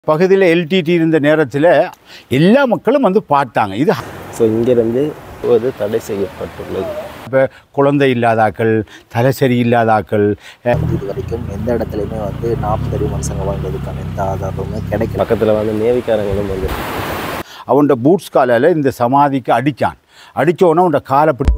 பகுதியில் எல்டிடி இருந்த நேரத்தில் எல்லா மக்களும் வந்து பார்த்தாங்க இது ஸோ இங்கிருந்து ஒரு தடை செய்யப்பட்டுள்ளது இப்போ குழந்தை இல்லாதாக்கள் தலை சரி இல்லாதாக்கள் அஹ், இது வரைக்கும் எந்த இடத்துலையுமே வந்து நாற்பது அடி மனுஷங்க வாழ்ந்ததுக்கான எந்த ஆதாரமுமே கிடைக்கல பக்கத்தில் வந்து நேவிக்காரங்களும் வந்து அவனோட பூட்ஸ் காலால் இந்த சமாதிக்கு அடித்தான் அடித்தோன்னே அவனோட காலை பிடி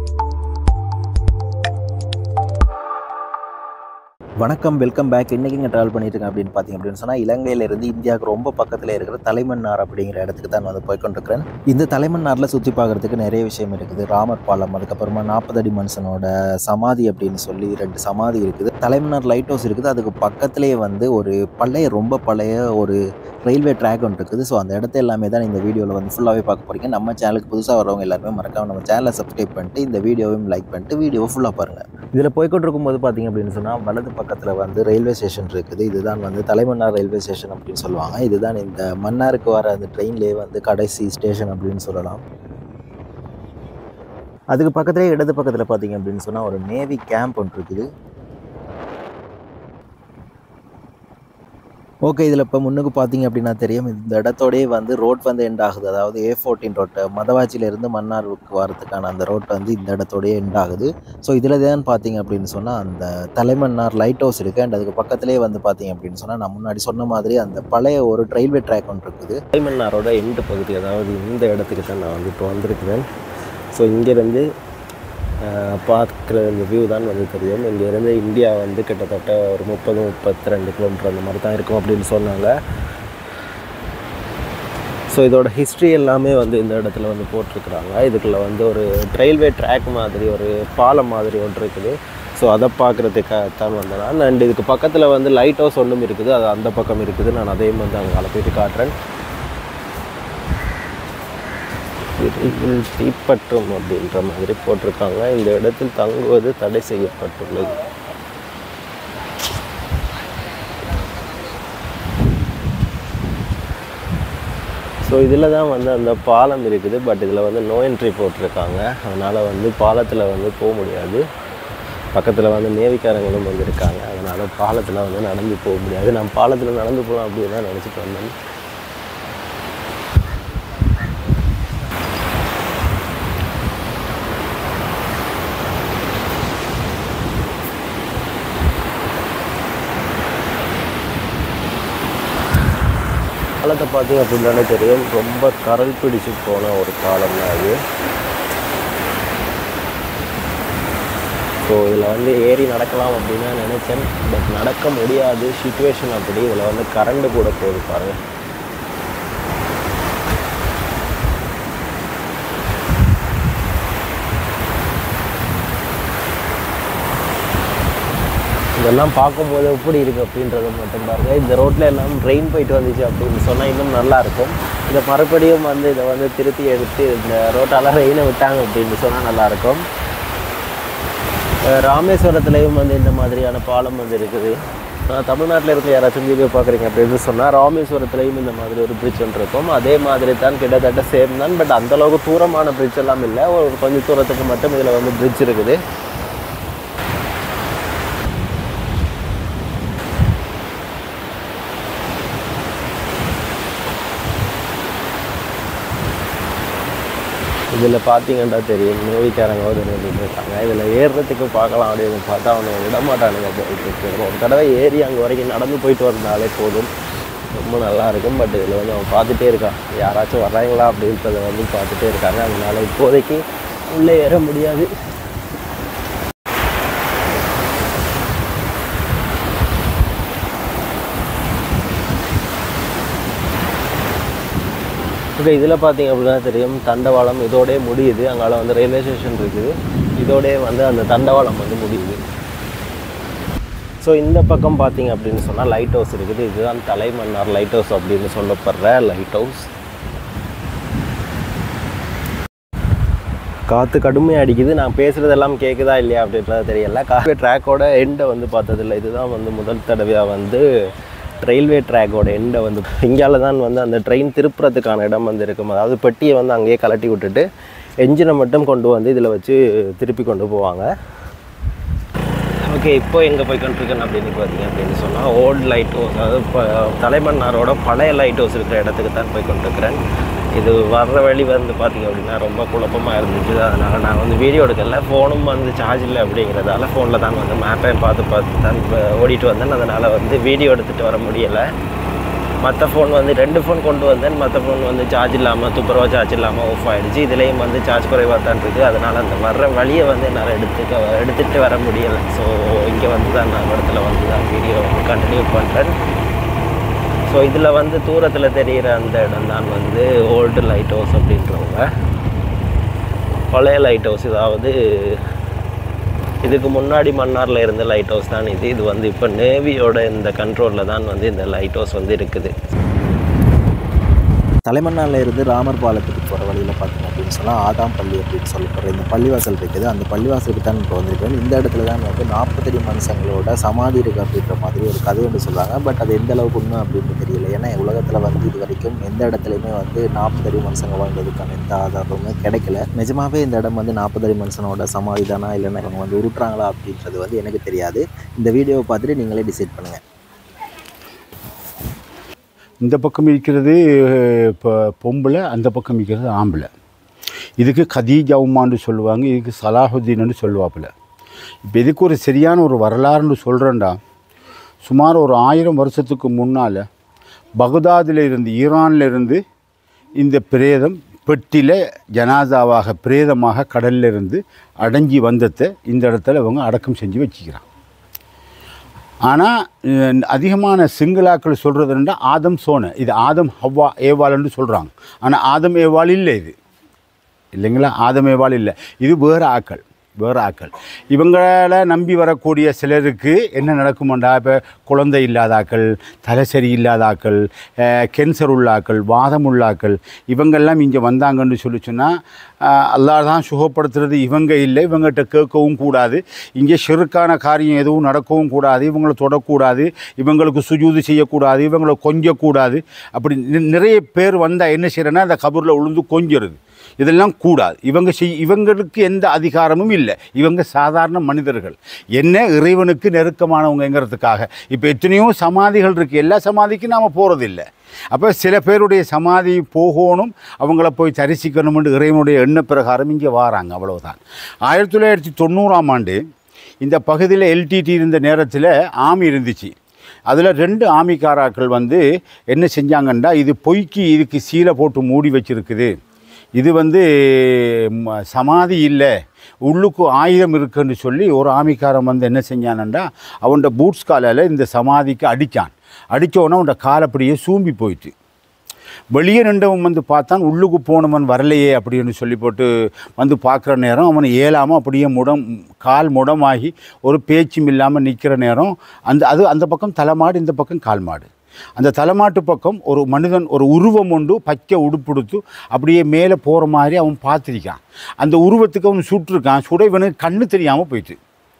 வணக்கம் வெல்கம் பேக் இன்றைக்கி இங்கே ட்ராவல் பண்ணிட்டு இருக்கேன் அப்படின்னு பார்த்தீங்க அப்படின்னு சொன்னால் இலங்கையிலேருந்து இந்தியாவுக்கு ரொம்ப பக்கத்தில் இருக்கிற தலைமன்னார் அப்படிங்கிற இடத்துக்கு தான் வந்து போய்க்கொண்டிருக்கிறேன் இந்த தலைமன்னாரில் சுற்றி பார்க்குறதுக்கு நிறைய விஷயம் இருக்குது ராமர் பாலம் அதுக்கப்புறமா நாற்பது அடி மனுஷனோட சமாதி அப்படின்னு சொல்லி ரெண்டு சமாதி இருக்குது தலைமன்னார் லைட் ஹவுஸ் இருக்குது அதுக்கு பக்கத்துலேயே வந்து ஒரு பழைய ரொம்ப பழைய ஒரு ரயில்வே ட்ராக் ஒன்று இருக்குது ஸோ அந்த இடத்த எல்லாமே தான் இந்த வீடியோவில் வந்து ஃபுல்லாகவே பார்க்க போகிறீங்க நம்ம சேனலுக்கு புதுசாக வரவங்க எல்லாருமே மறக்காம நம்ம சேனலை சப்ஸ்கிரைப் பண்ணிட்டு இந்த வீடியோவையும் லைக் பண்ணிட்டு வீடியோவை ஃபுல்லாக பாருங்கள் இதில் போய்க்கொண்டிருக்கும் போது பார்த்தீங்க அப்படின்னு சொன்னால் வலது பக்கத்தில் வந்து ரயில்வே ஸ்டேஷன் இருக்குது இதுதான் வந்து தலைமன்னார் ரயில்வே ஸ்டேஷன் அப்படின்னு சொல்லுவாங்க இதுதான் இந்த மன்னாருக்கு வர அந்த ட்ரெயின்லேயே வந்து கடைசி ஸ்டேஷன் அப்படின்னு சொல்லலாம் அதுக்கு பக்கத்துலேயே இடது பக்கத்தில் பார்த்தீங்க அப்படின்னு சொன்னால் ஒரு நேவி கேம்ப் ஒன்று இருக்குது ஓகே இதில் இப்போ முன்னுக்கு பார்த்தீங்க அப்படின்னா தெரியும் இந்த இடத்தோடயே வந்து ரோட் வந்து எண்ட் ஆகுது அதாவது ஏ ஃபோர்டீன் ரோட்டு மதவாச்சியிலேருந்து மன்னாருக்கு வரதுக்கான அந்த ரோட் வந்து இந்த இடத்தோடயே எண்ட் ஆகுது ஸோ இதில் தான் பார்த்தீங்க அப்படின்னு சொன்னால் அந்த தலைமன்னார் லைட் ஹவுஸ் இருக்குது அண்ட் அதுக்கு பக்கத்துலேயே வந்து பார்த்தீங்க அப்படின்னு சொன்னால் நான் முன்னாடி சொன்ன மாதிரி அந்த பழைய ஒரு ரயில்வே ட்ராக் ஒன்று இருக்குது டைமன்னாரோட எண்டு பகுதி அதாவது இந்த இடத்துக்கு தான் நான் வந்து இப்போ வந்திருக்கிறேன் ஸோ இங்கேருந்து பார்க்குற இந்த வியூ தான் வந்து தெரியும் இங்கேருந்து இந்தியா வந்து கிட்டத்தட்ட ஒரு முப்பது முப்பத்தி ரெண்டு கிலோமீட்டர் அந்த மாதிரி தான் இருக்கும் அப்படின்னு சொன்னாங்க ஸோ இதோட ஹிஸ்ட்ரி எல்லாமே வந்து இந்த இடத்துல வந்து போட்டிருக்கிறாங்க இதுக்குள்ளே வந்து ஒரு ரயில்வே ட்ராக் மாதிரி ஒரு பாலம் மாதிரி ஒன்று இருக்குது ஸோ அதை பார்க்குறதுக்காக தான் வந்தேன் நான் அண்ட் இதுக்கு பக்கத்தில் வந்து லைட் ஹவுஸ் ஒன்றும் இருக்குது அது அந்த பக்கம் இருக்குது நான் அதையும் வந்து அங்கே போயிட்டு காட்டுறேன் விரைவில் தீப்பற்றும் அப்படின்ற மாதிரி போட்டிருக்காங்க இந்த இடத்தில் தங்குவது தடை செய்யப்பட்டுள்ளது ஸோ இதில் தான் வந்து அந்த பாலம் இருக்குது பட் இதில் வந்து நோ என்ட்ரி போட்டிருக்காங்க அதனால் வந்து பாலத்தில் வந்து போக முடியாது பக்கத்தில் வந்து நேவிக்காரங்களும் வந்து இருக்காங்க அதனால் பாலத்தில் வந்து நடந்து போக முடியாது நான் பாலத்தில் நடந்து போகலாம் அப்படின்னு தான் நினச்சிட்டு வந்தேன் பாலத்தை பார்த்தீங்க அப்படின்னாலே தெரியும் ரொம்ப கரல் பிடிச்சு போன ஒரு காலம் தான் அது ஸோ இதில் வந்து ஏறி நடக்கலாம் அப்படின்னு தான் நினச்சேன் பட் நடக்க முடியாது சுச்சுவேஷன் அப்படி இதில் வந்து கரண்ட் கூட போகுது பாருங்க இதெல்லாம் பார்க்கும்போது எப்படி இருக்குது அப்படின்றத மட்டும் பாருங்க இந்த ரோட்டில் எல்லாம் ட்ரெயின் போயிட்டு வந்துச்சு அப்படின்னு சொன்னால் இன்னும் நல்லா இருக்கும் இதை மறுபடியும் வந்து இதை வந்து திருப்பி எடுத்து இந்த ரோட்டால் ரெயினை விட்டாங்க அப்படின்னு சொன்னால் நல்லாயிருக்கும் ராமேஸ்வரத்துலேயும் வந்து இந்த மாதிரியான பாலம் வந்து இருக்குது அஹ் தமிழ்நாட்டில் இருக்க யாராச்சும் வீடியோ பார்க்குறீங்க அப்படின்னு சொன்னால் ராமேஸ்வரத்துலேயும் இந்த மாதிரி ஒரு பிரிட்ஜ் ஒன்று இருக்கும் அதே மாதிரி தான் கிட்டத்தட்ட சேம் தான் பட் அந்தளவுக்கு தூரமான பிரிட்ஜ் எல்லாம் இல்லை ஒரு கொஞ்சம் தூரத்துக்கு மட்டும் இதில் வந்து பிரிட்ஜ் இருக்குது இதில் பார்த்தீங்கன்னா தெரியும் நேவிக்காரங்க ஒரு நின்றுட்டு இருக்காங்க இதில் ஏறுறதுக்கு பார்க்கலாம் அப்படின்னு பார்த்தா அவனை விட மாட்டானுங்க போயிட்டு இருக்கு ஒரு தடவை ஏறி அங்கே வரைக்கும் நடந்து போயிட்டு வந்தாலே போதும் ரொம்ப நல்லா இருக்கும் பட் இதில் வந்து அவன் பார்த்துட்டே இருக்கான் யாராச்சும் வர்றாங்களா அப்படின்றத வந்து பார்த்துட்டே இருக்காங்க அதனால இப்போதைக்கு உள்ளே ஏற முடியாது ஓகே இதில் பார்த்தீங்க அப்படின்னா தெரியும் தண்டவாளம் இதோடே முடியுது அங்கால வந்து ரயில்வே ஸ்டேஷன் இருக்குது இதோடே வந்து அந்த தண்டவாளம் வந்து முடியுது ஸோ இந்த பக்கம் பார்த்தீங்க அப்படின்னு சொன்னால் லைட் ஹவுஸ் இருக்குது இதுதான் தலைமன்னார் லைட் ஹவுஸ் அப்படின்னு சொல்லப்படுற லைட் ஹவுஸ் காற்று கடுமையாக அடிக்குது நான் பேசுகிறதெல்லாம் கேட்குதா இல்லையா அப்படின்றது தெரியல காஃபே ட்ராக்கோட எண்டை வந்து பார்த்ததில்ல இதுதான் வந்து முதல் தடவையாக வந்து ரயில்வே ட்ராக்கோட எண்டை வந்து இங்கால தான் வந்து அந்த ட்ரெயின் திருப்புறதுக்கான இடம் வந்து இருக்கும் அதாவது பெட்டியை வந்து அங்கேயே கலட்டி விட்டுட்டு என்ஜினை மட்டும் கொண்டு வந்து இதில் வச்சு திருப்பி கொண்டு போவாங்க ஓகே இப்போ எங்கே போய் கொண்டிருக்கேன் அப்படின்னு பார்த்தீங்க அப்படின்னு சொன்னால் ஓல்டு லைட் ஹவுஸ் அதாவது இப்போ தலைமன்னாரோட பழைய லைட் ஹவுஸ் இருக்கிற இடத்துக்கு தான் போய் கொண்டிருக்கிறேன் இது வர்ற வழி வந்து பார்த்தீங்க அப்படின்னா ரொம்ப குழப்பமாக இருந்துச்சு அதனால் நான் வந்து வீடியோ எடுக்கல ஃபோனும் வந்து சார்ஜ் இல்லை அப்படிங்கிறதால ஃபோனில் தான் வந்து மேப்பையும் பார்த்து பார்த்து தான் இப்ப ஓடிட்டு வந்தேன் அதனால் வந்து வீடியோ எடுத்துகிட்டு வர முடியலை மற்ற ஃபோன் வந்து ரெண்டு ஃபோன் கொண்டு வந்தேன் மற்ற ஃபோன் வந்து சார்ஜ் இல்லாமல் துப்புரவா சார்ஜ் இல்லாமல் ஆஃப் ஆகிடுச்சு இதுலேயும் வந்து சார்ஜ் குறைவாக தான் இருக்குது அதனால் அந்த வர்ற வழியை வந்து என்னால் எடுத்துக்க எடுத்துகிட்டு வர முடியலை ஸோ இங்கே வந்து தான் நான் இடத்துல வந்து தான் வீடியோ வந்து கண்டினியூ பண்ணுறேன் ஸோ இதில் வந்து தூரத்தில் தெரிகிற அந்த இடம் தான் வந்து ஓல்டு லைட் ஹவுஸ் அப்படின்றவங்க பழைய லைட் ஹவுஸ் இதாவது இதுக்கு முன்னாடி மன்னாரில் இருந்த லைட் ஹவுஸ் தான் இது இது வந்து இப்போ நேவியோட இந்த கண்ட்ரோலில் தான் வந்து இந்த லைட் ஹவுஸ் வந்து இருக்குது தலைமன்னாரில் இருந்து ராமர் பாலத்துக்கு போகிற வழியில் பார்த்தீங்க அப்படின்னு சொன்னால் ஆதாம் பள்ளி அப்படின்னு சொல்லப்படுற இந்த பள்ளிவாசல் இருக்குது அந்த பள்ளிவாசலுக்கு தான் இப்போ வந்திருக்கேன் இந்த இடத்துல தான் வந்து நாற்பத்தடி மனுஷங்களோட சமாதி இருக்குது அப்படின்ற மாதிரி ஒரு கதை ஒன்று சொல்கிறாங்க பட் அது எந்த அளவுக்கு உண்மை அப்படின்னு தெரியல ஏன்னா உலகத்தில் வந்து இது வரைக்கும் எந்த இடத்துலையுமே வந்து நாற்பத்தடி மனுஷங்க வாழ்ந்ததுக்கான எந்த ஆதாரமுமே கிடைக்கல நிஜமாவே இந்த இடம் வந்து நாற்பத்தடி மனுஷனோட சமாதி தானா இல்லைன்னா இவங்க வந்து உருட்டுறாங்களா அப்படின்றது வந்து எனக்கு தெரியாது இந்த வீடியோவை பார்த்துட்டு நீங்களே டிசைட் பண்ணுங்கள் இந்த பக்கம் இருக்கிறது இப்போ பொம்பளை அந்த பக்கம் இருக்கிறது ஆம்பளை இதுக்கு கதீஜா உம்மான்னு சொல்லுவாங்க இதுக்கு சலாஹுத்தீன்னு சொல்லுவாப்புல இப்போ இதுக்கு ஒரு சரியான ஒரு வரலாறுன்னு சொல்கிறேன்டா சுமார் ஒரு ஆயிரம் வருஷத்துக்கு முன்னால் பகுதாதில் இருந்து ஈரானில் இருந்து இந்த பிரேதம் பெட்டியில் ஜனாதாவாக பிரேதமாக கடல்ல இருந்து அடைஞ்சி வந்ததை இந்த இடத்துல இவங்க அடக்கம் செஞ்சு வச்சுக்கிறான் ஆனால் அதிகமான சிங்களாக்கள் சொல்கிறது என்னன்னா ஆதம் சோனை இது ஆதம் ஹவ்வா ஏவாள்னு சொல்கிறாங்க ஆனால் ஆதம் ஏவாள் இல்லை இது இல்லைங்களா ஆதம் ஏவாள் இல்லை இது வேறு ஆக்கள் வேறு ஆக்கள் இவங்களை நம்பி வரக்கூடிய சிலருக்கு என்ன நடக்குமாண்டா இப்போ குழந்தை இல்லாத ஆக்கள் தலை சரி இல்லாத ஆக்கள் அஹ், கேன்சர் உள்ள ஆக்கள் வாதம் உள்ள ஆக்கள் இவங்கெல்லாம் இங்கே வந்தாங்கன்னு சொல்லி சொன்னால் அல்லாஹ் தான் சுகப்படுத்துறது இவங்க இல்லை இவங்ககிட்ட கேட்கவும் கூடாது இங்கே ஷிருக்கான காரியம் எதுவும் நடக்கவும் கூடாது இவங்களை தொடக்கூடாது இவங்களுக்கு சுஜூது செய்யக்கூடாது இவங்களை கொஞ்சக்கூடாது அப்படி நி- நிறைய பேர் வந்தால் என்ன செய்யறேன்னா அந்த கபூரில் உளுந்து கொஞ்சிருது இதெல்லாம் கூடாது இவங்க செய் இவங்களுக்கு எந்த அதிகாரமும் இல்லை இவங்க சாதாரண மனிதர்கள் என்ன இறைவனுக்கு நெருக்கமானவங்கங்கிறதுக்காக இப்போ எத்தனையோ சமாதிகள் இருக்குது எல்லா சமாதிக்கும் நாம் போகிறதில்லை அப்போ சில பேருடைய சமாதி போகணும் அவங்கள போய் தரிசிக்கணும்னு இறைவனுடைய எண்ண பிரகாரம் இங்கே வாராங்க அவ்வளவுதான் ஆயிரத்தி தொள்ளாயிரத்தி தொண்ணூறாம் ஆண்டு இந்த பகுதியில் எல்டிடி இருந்த நேரத்தில் ஆமி இருந்துச்சு அதில் ரெண்டு ஆமிக்காராக்கள் வந்து என்ன செஞ்சாங்கன்னா இது பொய்க்கு இதுக்கு சீலை போட்டு மூடி வச்சிருக்குது இது வந்து ம- சமாதி இல்லை உள்ளுக்கு ஆயுதம் இருக்குன்னு சொல்லி ஒரு ஆமிக்காரன் வந்து என்ன செஞ்சானண்டா அவன்ட பூட்ஸ் காலால் இந்த சமாதிக்கு அடித்தான் அடித்தோன்னே அவன்ட கால் அப்படியே சூம்பி போயிட்டு வெளியே நின்றவன் வந்து பார்த்தான் உள்ளுக்கு போனவன் வரலையே அப்படின்னு சொல்லி போட்டு வந்து பார்க்குற நேரம் அவன் ஏலாமல் அப்படியே முடம் கால் முடமாகி ஒரு பேச்சும் இல்லாமல் நிற்கிற நேரம் அந்த அது அந்த பக்கம் தலைமாடு இந்த பக்கம் கால் மாடு அந்த தலைமாட்டு பக்கம் ஒரு மனிதன் ஒரு உருவம் உண்டு பச்சை உடுப்புடுத்து அப்படியே மேலே போகிற மாதிரி அவன் பார்த்துருக்கான் அந்த உருவத்துக்கு அவன் சுட்டிருக்கான் சுட இவனுக்கு கண்ணு தெரியாமல் போயிட்டு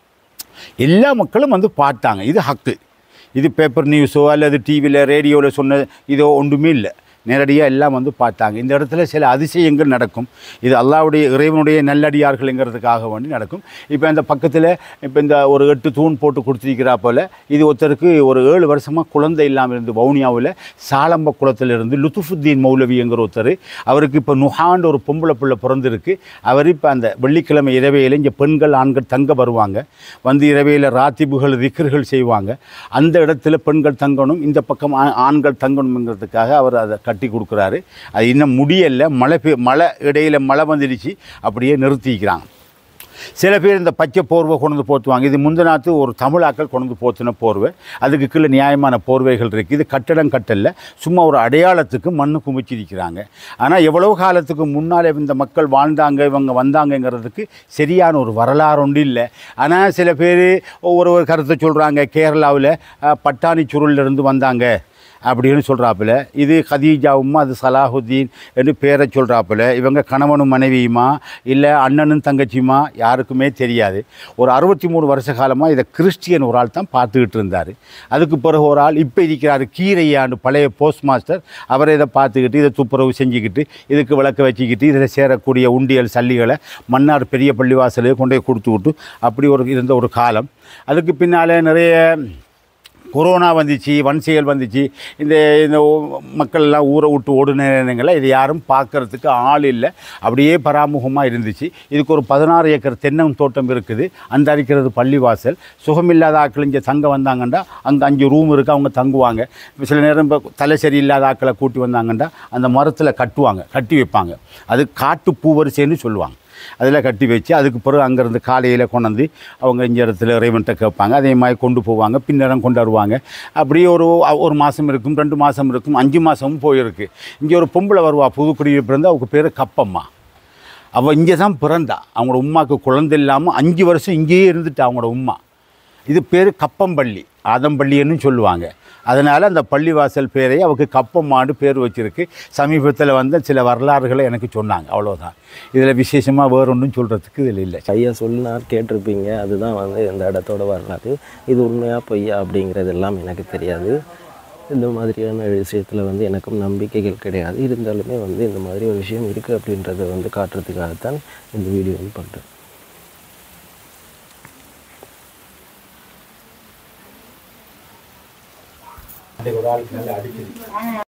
எல்லா மக்களும் வந்து பார்த்தாங்க இது ஹக்கு இது பேப்பர் நியூஸோ அல்லது டிவியில் ரேடியோவில் சொன்ன இதோ ஒன்றுமே இல்லை நேரடியாக எல்லாம் வந்து பார்த்தாங்க இந்த இடத்துல சில அதிசயங்கள் நடக்கும் இது அல்லாவுடைய இறைவனுடைய நல்லடியார்கள்ங்கிறதுக்காக வேண்டி நடக்கும் இப்போ இந்த பக்கத்தில் இப்போ இந்த ஒரு எட்டு தூண் போட்டு கொடுத்துருக்கிறா போல் இது ஒருத்தருக்கு ஒரு ஏழு வருஷமாக குழந்தை இல்லாமல் இருந்து வவுனியாவில் சாலம்ப குளத்திலிருந்து லுத்துஃபுத்தீன் மௌலவிங்கிற ஒருத்தர் அவருக்கு இப்போ நுஹாண்டு ஒரு பொம்பளை பிள்ளை பிறந்திருக்கு அவர் இப்போ அந்த வெள்ளிக்கிழமை இரவையில் இங்கே பெண்கள் ஆண்கள் தங்க வருவாங்க வந்து இரவையில் ராத்திபுகள் திக்ர்கள் செய்வாங்க அந்த இடத்துல பெண்கள் தங்கணும் இந்த பக்கம் ஆ- ஆண்கள் தங்கணுங்கிறதுக்காக அவர் அதை கட்டி கொடுக்குறாரு அது இன்னும் முடியலை மழை பெய் மழை இடையில் மழை வந்துடுச்சு அப்படியே நிறுத்திக்கிறாங்க சில பேர் இந்த பச்சை போர்வை கொண்டு வந்து போத்துவாங்க இது முந்தினாத்து ஒரு தமிழாக்கள் கொண்டு வந்து போத்துன போர்வை அதுக்கு கீழே நியாயமான போர்வைகள் இருக்குது இது கட்டடம் கட்டல சும்மா ஒரு அடையாளத்துக்கு மண்ணு குமிச்சிருக்கிறாங்க ஆனால் எவ்வளவு காலத்துக்கு முன்னாலே இந்த மக்கள் வாழ்ந்தாங்க இவங்க வந்தாங்கங்கிறதுக்கு சரியான ஒரு வரலாறு ஒன்று இல்லை ஆனால் சில பேர் ஒவ்வொரு ஒரு கருத்தை சொல்கிறாங்க கேரளாவில் பட்டாணி சுருள்ல இருந்து வந்தாங்க அப்படின்னு சொல்கிறாப்புல இது கதீஜாவும் அது சலாஹுத்தீன் என்று பேரை சொல்கிறாப்புல இவங்க கணவனும் மனைவியுமா இல்லை அண்ணனும் தங்கச்சியுமா யாருக்குமே தெரியாது ஒரு அறுபத்தி மூணு வருஷ காலமாக இதை கிறிஸ்டியன் ஒரு ஆள் தான் பார்த்துக்கிட்டு இருந்தார் அதுக்கு பிறகு ஒரு ஆள் இப்போ இருக்கிறார் கீரையாண்டு பழைய போஸ்ட் மாஸ்டர் அவரை இதை பார்த்துக்கிட்டு இதை துப்புரவு செஞ்சுக்கிட்டு இதுக்கு விளக்க வச்சுக்கிட்டு இதில் சேரக்கூடிய உண்டியல் சல்லிகளை மன்னார் பெரிய பள்ளிவாசலே கொண்டு போய் கொடுத்து விட்டு அப்படி ஒரு இருந்த ஒரு காலம் அதுக்கு பின்னால் நிறைய கொரோனா வந்துச்சு வன் செயல் வந்துச்சு இந்த இந்த ஓ- மக்கள் எல்லாம் ஊரை விட்டு ஓடுனங்களை இது யாரும் பார்க்கறதுக்கு ஆள் இல்லை அப்படியே பராமுகமாக இருந்துச்சு இதுக்கு ஒரு பதினாறு ஏக்கர் தென்னம் தோட்டம் இருக்குது அந்த அடிக்கிறது பள்ளிவாசல் சுகமில்லாத ஆட்கள் இங்கே தங்க வந்தாங்கண்டா அங்கே அஞ்சு ரூம் இருக்குது அவங்க தங்குவாங்க இப்ப சில நேரம் இப்போ தலை சரியில்லாத ஆட்களை கூட்டி வந்தாங்கண்டா அந்த மரத்தில் கட்டுவாங்க கட்டி வைப்பாங்க அது காட்டு பூவரிசைன்னு சொல்லுவாங்க அதில் கட்டி வச்சு அதுக்கு பிறகு அங்கேருந்து காலையில் கொண்டாந்து அவங்க இந்த இடத்துல இறைவன்ட்ட கேட்பாங்க அதே மாதிரி கொண்டு போவாங்க பின்னரம் கொண்டு வருவாங்க அப்படியே ஒரு ஒரு மாதம் இருக்கும் ரெண்டு மாதம் இருக்கும் அஞ்சு மாதமும் போயிருக்கு இங்கே ஒரு பொம்பளை வருவா புதுக்குடியிருப்பு இருந்து அவங்க பேர் கப்பம்மா அவள் இங்கே தான் பிறந்தா அவங்களோட உமாக்கு குழந்தை இல்லாமல் அஞ்சு வருஷம் இங்கேயே இருந்துட்டா அவங்களோட உம்மா இது பேர் கப்பம்பள்ளி ஆதம்பள்ளின்னு சொல்லுவாங்க அதனால் அந்த பள்ளிவாசல் பேரை அவருக்கு கப்பம்மான்னு பேர் வச்சிருக்கு சமீபத்தில் வந்த சில வரலாறுகளை எனக்கு சொன்னாங்க அவ்வளோதான் இதில் விசேஷமாக வேற ஒன்றும் சொல்கிறதுக்கு இதில் இல்லை ஐயா சொல்லினார் கேட்டிருப்பீங்க அதுதான் வந்து இந்த இடத்தோட வரலாறு இது உண்மையா பொய்யா அப்படிங்கிறது எல்லாம் எனக்கு தெரியாது இந்த மாதிரியான விஷயத்தில் வந்து எனக்கும் நம்பிக்கைகள் கிடையாது இருந்தாலுமே வந்து இந்த மாதிரி ஒரு விஷயம் இருக்குது அப்படின்றத வந்து காட்டுறதுக்காகத்தான் இந்த வீடியோ வந்து பண்ணுறேன் ஒரு ஆளுக்கு நல்லா அடிக்குது